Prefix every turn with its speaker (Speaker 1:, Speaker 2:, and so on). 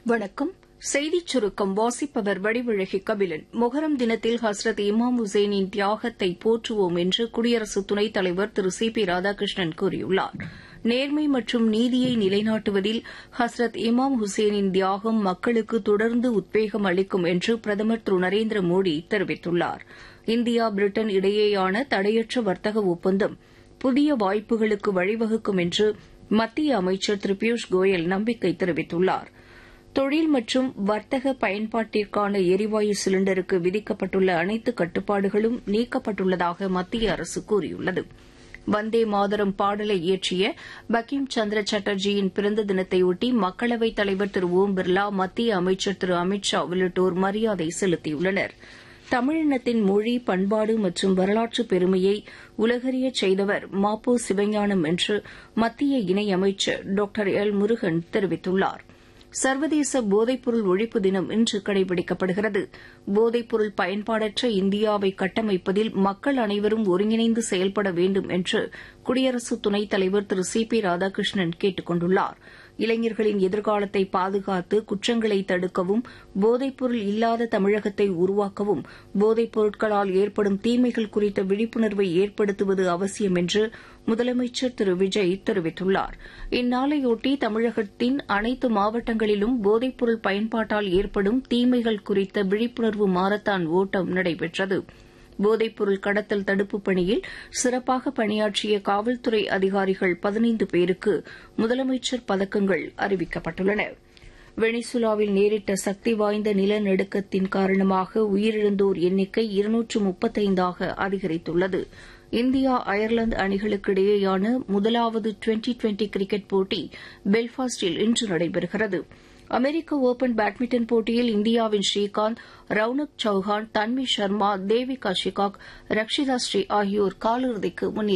Speaker 1: வணக்கம் செய்திச் சுருக்கம் வாசிப்பவர் வடிவழகி கபிலன் மொஹரம் தினத்தில் ஹஸ்ரத் இமாம் ஹுசைனின் தியாகத்தை போற்றுவோம் என்று குடியரசு துணைத் தலைவர் திரு சி பி ராதாகிருஷ்ணன் கூறியுள்ளார் நேர்மை மற்றும் நீதியை நிலைநாட்டுவதில் ஹஸ்ரத் இமாம் ஹுசைனின் தியாகம் மக்களுக்கு தொடர்ந்து உத்வேகம் அளிக்கும் என்று பிரதமர் திரு நரேந்திர மோடி தெரிவித்துள்ளார் இந்தியா பிரிட்டன் இடையேயான தடையற்ற வர்த்தக ஒப்பந்தம் புதிய வாய்ப்புகளுக்கு வழிவகுக்கும் என்று மத்திய அமைச்சர் திரு பியூஷ் கோயல் நம்பிக்கை தெரிவித்துள்ளாா் தொழில் மற்றும் வர்த்தக பயன்பாட்டிற்கான எரிவாயு சிலிண்டருக்கு விதிக்கப்பட்டுள்ள அனைத்து கட்டுப்பாடுகளும் நீக்கப்பட்டுள்ளதாக மத்திய அரசு கூறியுள்ளது வந்தே மாதரம் பாடலை இயற்றிய பங்கிம் சந்திர சாட்டர்ஜியின் பிறந்த தினத்தையொட்டி மக்களவைத் தலைவர் திரு ஓம் பிர்லா மத்திய அமைச்சர் திரு அமித் ஷா உள்ளிட்டோர் மரியாதை செலுத்தியுள்ளனர் தமிழினத்தின் மொழி பண்பாடு மற்றும் வரலாற்று பெருமையை உலகறியச் செய்தவர் மாப்போ சிவஞானம் என்று மத்திய இணையமைச்சர் டாக்டர் எல் முருகன் தெரிவித்துள்ளாா் சர்வதேச போதைப்பொருள் ஒழிப்பு தினம் இன்று கடைபிடிக்கப்படுகிறது போதைப்பொருள் பயன்பாடற்ற இந்தியாவை கட்டமைப்பதில் மக்கள் அனைவரும் ஒருங்கிணைந்து செயல்பட வேண்டும் என்று குடியரசு துணைத் தலைவர் திரு சி பி ராதாகிருஷ்ணன் கேட்டுக் கொண்டுள்ளார் இளைஞர்களின் எதிர்காலத்தை பாதுகாத்து குற்றங்களை தடுக்கவும் போதைப்பொருள் இல்லாத தமிழகத்தை உருவாக்கவும் போதைப் பொருட்களால் ஏற்படும் தீமைகள் குறித்த விழிப்புணர்வை ஏற்படுத்துவது அவசியம் என்று முதலமைச்சர் திரு விஜய் தெரிவித்துள்ளார் இந்நாளையொட்டி தமிழகத்தின் அனைத்து மாவட்டங்களிலும் போதைப்பொருள் பயன்பாட்டால் ஏற்படும் தீமைகள் குறித்த விழிப்புணர்வு மாரத்தான் ஓட்டம் நடைபெற்றது போதைப்பொருள் கடத்தல் தடுப்புப் பணியில் சிறப்பாக பணியாற்றிய காவல்துறை அதிகாரிகள் பதினைந்து பேருக்கு முதலமைச்சர் பதக்கங்கள் அறிவிக்கப்பட்டுள்ளன வெனிசுலாவில் நேரிட்ட சக்தி வாய்ந்த நிலநடுக்கத்தின் காரணமாக உயிரிழந்தோர் எண்ணிக்கை இருநூற்று முப்பத்தைந்தாக அதிகரித்துள்ளது இந்தியா அயர்லாந்து அணிகளுக்கு இடையேயான முதலாவது டுவெண்டி டுவெண்டி கிரிக்கெட் போட்டி பெல்ஃபாஸ்டில் இன்று நடைபெறுகிறது அமெரிக்க ஒபன் பேட்மிண்டன் போட்டியில் இந்தியாவின் ஸ்ரீகாந்த் ரவுனக் சௌஹான் தன்வி சர்மா தேவிகா ஷிகாக் ரக்ஷிதா ஸ்ரீ ஆகியோர் காலிறுதிக்கு முன்னேறியுள்ளனர்